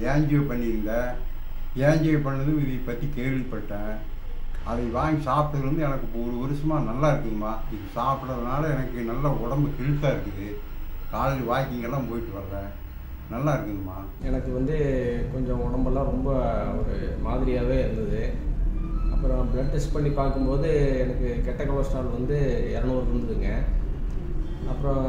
ஏன்ஜிஓ பண்ணியிருந்தேன் ஏன்ஜிஓ பண்ணதும் இதை பற்றி கேள்விப்பட்டேன் அதை வாங்கி சாப்பிட்டதுலேருந்து எனக்கு இப்போ ஒரு வருஷமாக நல்லா இருக்குதும்மா இது சாப்பிட்றதுனால எனக்கு நல்ல உடம்பு ஹெல்த்தாக இருக்குது காலையில் வாக்கிங்கெல்லாம் போயிட்டு வர்றேன் நல்லா இருக்குதும்மா எனக்கு வந்து கொஞ்சம் உடம்பெல்லாம் ரொம்ப ஒரு மாதிரியாகவே இருந்தது அப்புறம் பிளட் டெஸ்ட் பண்ணி பார்க்கும்போது எனக்கு கெட்ட கொலஸ்ட்ரால் வந்து இரநூறு இருந்ததுங்க அப்புறம்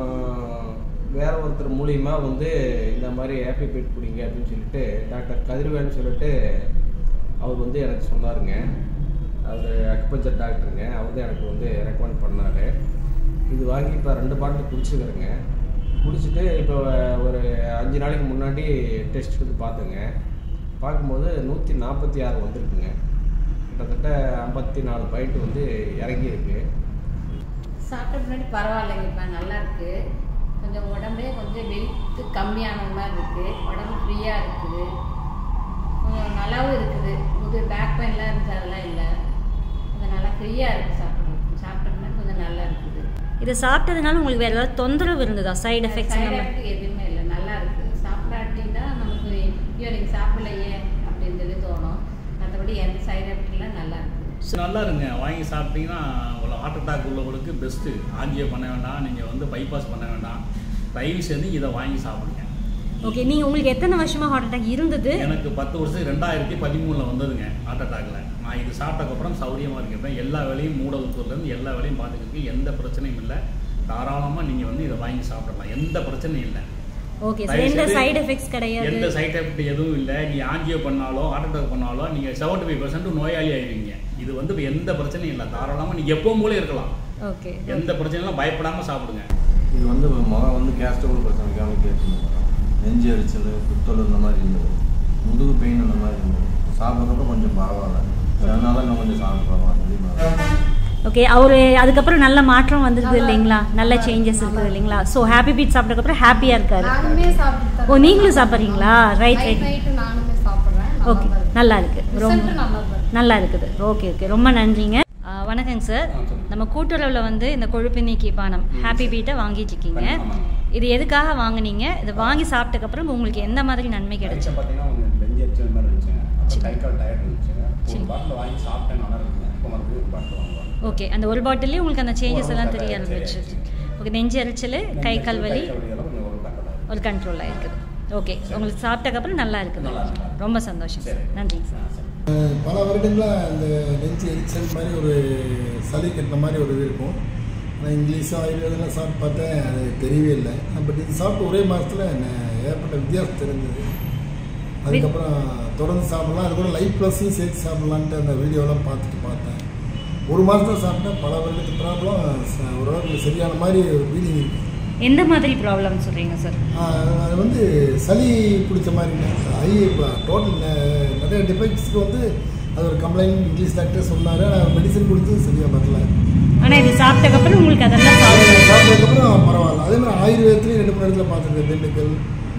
வேற ஒருத்தர் மூலியமா வந்து இந்த மாதிரி ஹாப்பி பீட் குடிங்க அப்படின்னு சொல்லிட்டு டாக்டர் கதிர்வேல்னு சொல்லிட்டு அவர் வந்து எனக்கு சொன்னாருங்க அவர் அக்குபஞ்சர் டாக்டருங்க அவர் தான் எனக்கு வந்து ரெக்கமெண்ட் பண்ணார் இது வாங்கி இப்போ ரெண்டு பாட்டில் குடிச்சுக்கிறேங்க குடிச்சிட்டு இப்போ ஒரு அஞ்சு நாளைக்கு முன்னாடி டெஸ்ட் எடுத்து பார்த்தேங்க பார்க்கும்போது நூற்றி நாற்பத்தி ஆறு வந்திருக்குங்க கிட்டத்தட்ட ஐம்பத்தி நாலு பாயிண்ட் வந்து இறங்கி இருக்கு சாப்பிட்ட முன்னாடி பரவாயில்லைங்க இப்போ நல்லா இருக்கு கொஞ்சம் உடம்பே கொஞ்சம் வெயிட் கம்மியான மாதிரி இருக்கு உடம்பு ஃப்ரீயாக இருக்குது கொஞ்சம் நல்லாவும் இருக்குது முது பேக் பெயின்லாம் இருந்துச்சு அதெல்லாம் இல்லை கொஞ்சம் நல்லா ஃப்ரீயாக இருக்குது சாப்பிட்றது சாப்பிட்ட முன்னாடி கொஞ்சம் நல்லா இருக்குது இதை சாப்பிட்டதுனால உங்களுக்கு வேற ஏதாவது தொந்தரவு இருந்ததா சைடு எஃபெக்ட்ஸ் சைடு எஃபெக்ட் எதுவுமே இல்லை நல்லா இருக்குது சாப்பிடாட்டி தான் நமக்கு ஐயோ நீங்கள் சாப்பிடலையே அப்படின்னு சொல்லி தோணும் மற்றபடி எந்த சைடு எஃபெக்ட்லாம் நல்லா இருக்குது நல்லா இருங்க வாங்கி சாப்பிட்டீங்கன்னா உங்களை ஹார்ட் அட்டாக் உள்ளவங்களுக்கு பெஸ்ட்டு ஆஞ்சியோ பண்ண வேண்டாம் நீங்கள் வந்து பைபாஸ் பண்ண வேண்டாம் தயவு செய்து இதை வாங்கி சாப்பிடுங்க ஓகே நீங்க உங்களுக்கு எத்தனை வருஷமா ஹார்ட் அட்டாக் இருந்தது எனக்கு பத்து வருஷம் ரெண்டாயிரத்தி பதிமூணில் வந்ததுங்க ஹார்ட் அட்டாக்ல நான் இது சாப்பிட்டக்கப்புறம் சௌரியமாக இருக்கிறேன் எல்லா வேலையும் மூடவுத்தூர்லேருந்து எல்லா வேலையும் பார்த்துக்கிறதுக்கு எந்த பிரச்சனையும் இல்லை தாராளமாக நீங்கள் வந்து இதை வாங்கி சாப்பிடலாம் எந்த பிரச்சனையும் இல்லை ஓகே சார் தயவு எந்த செய்து சைடு எஃபெக்ட்ஸ் கிடையாது எந்த சைட் எஃபெக்ட் எதுவும் இல்லை நீ ஆஞ்சியோ பண்ணாலோ ஹார்ட் அட்டாக் பண்ணாலோ நீங்கள் செவன்டி ஃபைவ் பர்சன்ட் நோயாளி ஆயிடுவீங்க இது வந்து இப்ப எந்த பிரச்சனையும் இல்லை தாராளமாக நீங்கள் எப்பவும் போல இருக்கலாம் ஓகே எந்த பிரச்சனையும் பயப்படாமல் சாப்பிடுங்க இது வந்து முகம் வந்து கேஸ்ட்ரபுள் பிரச்சனைக்காக கேட்டுருந்தோம் நெஞ்சு எரிச்சல் குத்தல் இந்த மாதிரி இருந்தது முதுகு பெயின் இந்த மாதிரி இருந்தது சாப்பிட்றப்ப கொஞ்சம் பரவாயில்ல அதனால இன்னும் கொஞ்சம் சாப்பிட்றோம் ஓகே அவரு அதுக்கப்புறம் நல்ல மாற்றம் வந்திருக்கு இல்லைங்களா நல்ல சேஞ்சஸ் இருக்குது இல்லைங்களா ஸோ ஹாப்பி பீட் சாப்பிட்டதுக்கப்புறம் ஹாப்பியா இருக்காரு நானுமே சாப்பிட்டு ஓ நீங்களும் சாப்பிட்றீங்களா ரைட் நைட் ரைட் நைட்டு நானுமே சாப்பிட்றேன் நல்லா ஓகே தான் இருக்கு. நல்லா இருக்கு Result ரொம்ப நல்லா தான் இருக்கு. நல்லா இருக்குது ஓகே ஓகே ரொம்ப நன்றிங்க ஆ, வணக்கங்க சார் நம்ம கூட்டுறவில் வந்து இந்த கொழுப்பு நீக்கி பானம் ஹாப்பி பீட்டை வாங்கிட்டு இருக்கீங்க இது எதுக்காக வாங்குனீங்க இதை வாங்கி சாப்பிட்டதுக்கப்புறம் உங்களுக்கு எந்த மாதிரி நன்மை கிடைச்சது பார்த்தீங்கன்னா கொஞ்சம் நெஞ்சு எரிச்சல் மாதிரி இருந்துச்சுங்க அப்புறம் கை கால் டயர்ட் இருந்துச்சுங்க ஒரு பாட்டில் வாங்கி சாப்பிட்டேன் நல்லா இருக்குங்க இப்போ மறுபடியும் ஒரு பாட்டில் வாங்குவோம் ஓகே அந்த ஒரு பாட்டிலே உங்களுக்கு அந்த சேஞ்சஸ் எல்லாம் தெரிய சரி, ஆரம்பிச்சு சரி. ஓகே நெஞ்சு எரிச்சல் கை கால் வலி கை கால் வலியெல்லாம் கொஞ்சம் ஒரு கண்ட்ரோல் ஒரு கண்ட்ரோல் ஆயிருக்குது ஓகே உங்களுக்கு சாப்பிட்டக்கப்புறம் நல்லா இருக்குது நல்லா இருக்கு. ரொம்ப சந்தோஷம் சார் நன்றிங்க சார் பல வருடங்களாக அந்த நெஞ்சு எரிச்சல் மாதிரி ஒரு சளி கட்டின மாதிரி ஒரு இது இருக்கும் ஆனால் இங்கிலீஷும் ஆயுர்வேதம்லாம் சாப்பிட்டு பார்த்தேன் அது தெரியவே இல்லை பட் இது சாப்பிட்டு ஒரே மாதத்தில் ஏற்பட்ட வித்தியாசம் தெரிஞ்சது அதுக்கப்புறம் தொடர்ந்து சாப்பிடலாம் அது கூட லைட் ப்ளஸையும் சேர்த்து சாப்பிடலான்ட்டு அந்த வீடியோலாம் பார்த்துட்டு பார்த்தேன் ஒரு மாதத்தில் சாப்பிட்டா பல வருடத்துக்கு ப்ராப்ளம் ஓரளவுக்கு சரியான மாதிரி ஒரு ஃபீலிங் இருக்குது எந்த மாதிரி ப்ராப்ளம் சொல்றீங்க சார் ஆஹ் அது வந்து சளி பிடிச்ச மாதிரி ஐ டோட்டல் நிறைய டிஃபெக்ட்ஸ்க்கு வந்து அது ஒரு கம்ப்ளைண்ட் இங்கிலீஷ் டாக்டர் சொன்னார் ஆனால் மெடிசன் கொடுத்து சரியாக வரல ஆனா இது சாப்பிட்டக்கப்புறம் உங்களுக்கு அதெல்லாம் சாப்பிட்டு சாப்பிட்டதுக்கப்புறம் பரவாயில்ல அதே மாதிரி ஆயுர்வேதத்துலேயும் ரெண்டு மூணு இடத்துல பார்த்துருக்கேன் திண்டுக்கல்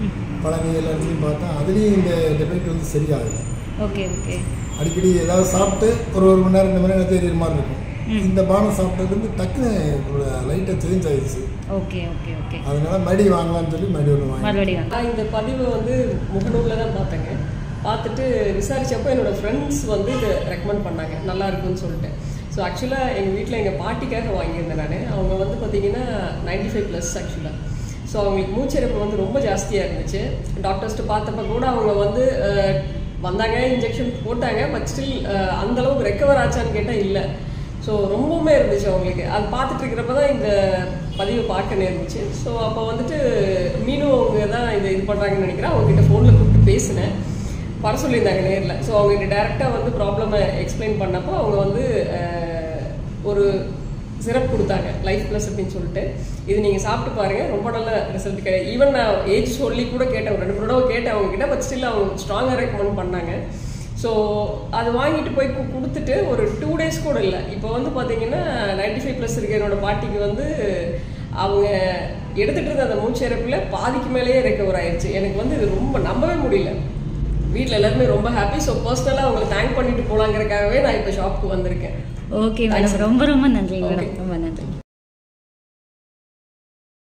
பழனி எல்லா இடத்துலையும் பார்த்தேன் அதுலேயும் இந்த டிஃபெக்ட் வந்து சரியாகலை ஓகே ஓகே அடிக்கடி ஏதாவது சாப்பிட்டு ஒரு ஒரு மணி நேரம் ரெண்டு மணி நேரம் தெரியுற மாதிரி இருக்கும் இந்த பானம் சாப்பிட்டது வந்து டக்குன்னு லைட்டாக சேஞ்ச் ஆயிடுச்சு ஓகே ஓகே ஓகே அதனால மடி வாங்கலாம்னு சொல்லி மடி ஒன்று வாங்கி மறுபடியும் வாங்க. நான் இந்த பதிவை வந்து முகநூலில் தான் பார்த்தேங்க பார்த்துட்டு விசாரிச்சப்போ என்னோட ஃப்ரெண்ட்ஸ் வந்து இது ரெக்கமெண்ட் பண்ணாங்க நல்லா இருக்குன்னு சொல்லிட்டு ஸோ ஆக்சுவலாக எங்கள் வீட்டில் எங்கள் பாட்டிக்காக வாங்கியிருந்தேன் நான் அவங்க வந்து பார்த்தீங்கன்னா 95 ஃபைவ் ப்ளஸ் ஆக்சுவலாக ஸோ அவங்களுக்கு மூச்சிறப்பு வந்து ரொம்ப ஜாஸ்தியாக இருந்துச்சு டாக்டர்ஸ்ட்டு பார்த்தப்ப கூட அவங்க வந்து அஹ், வந்தாங்க இன்ஜெக்ஷன் போட்டாங்க பட் ஸ்டில் அந்தளவுக்கு ரெக்கவர் ஆச்சான்னு கேட்டால் இல்லை ஸோ ரொம்பவுமே இருந்துச்சு அவங்களுக்கு அது பார்த்துட்டு இருக்கிறப்ப தான் இந்த பதிவை பார்க்க நேர்ந்துச்சு ஸோ அப்போ வந்துட்டு மீனும் அவங்க தான் இதை இது பண்ணுறாங்கன்னு நினைக்கிறேன் அவங்ககிட்ட ஃபோனில் கூப்பிட்டு பேசினேன் வர சொல்லியிருந்தாங்க நேரில் ஸோ அவங்ககிட்ட டேரெக்டாக வந்து ப்ராப்ளமை எக்ஸ்பிளைன் பண்ணப்போ அவங்க வந்து அஹ், ஒரு சிரப் கொடுத்தாங்க லைஃப் ப்ளஸ் அப்படின்னு சொல்லிட்டு இது நீங்கள் சாப்பிட்டு பாருங்கள் ரொம்ப நல்ல ரிசல்ட் கிடையாது ஈவன் நான் ஏஜ் சொல்லி கூட கேட்டேன் ஒரு ரெண்டு மூணு தடவை கேட்டேன் அவங்க கிட்ட பட் ஸ்டில் அவங்க ஸ்ட்ராங்காக ரெக்கமெண்ட் பண்ணாங்க ஸோ அது வாங்கிட்டு போய் கு- கொடுத்துட்டு ஒரு டூ டேஸ் கூட இல்லை இப்போ வந்து பார்த்தீங்கன்னா 95 ஃபைவ் ப்ளஸ் இருக்க என்னோட பாட்டிக்கு வந்து அவங்க எடுத்துகிட்டு இருந்த அந்த மூச்சிறப்பில் பாதிக்கு மேலேயே ரெக்கவர் ஆயிடுச்சு எனக்கு வந்து இது ரொம்ப நம்பவே முடியல வீட்டில் எல்லாருமே ரொம்ப ஹாப்பி ஸோ பர்சனலாக அவங்களை தேங்க் பண்ணிட்டு போலாங்கிறதுக்காகவே நான் இப்போ ஷாப்புக்கு வந்திருக்கேன் ஓகே மேடம் ரொம்ப ரொம்ப நன்றி மேடம் ரொம்ப நன்றி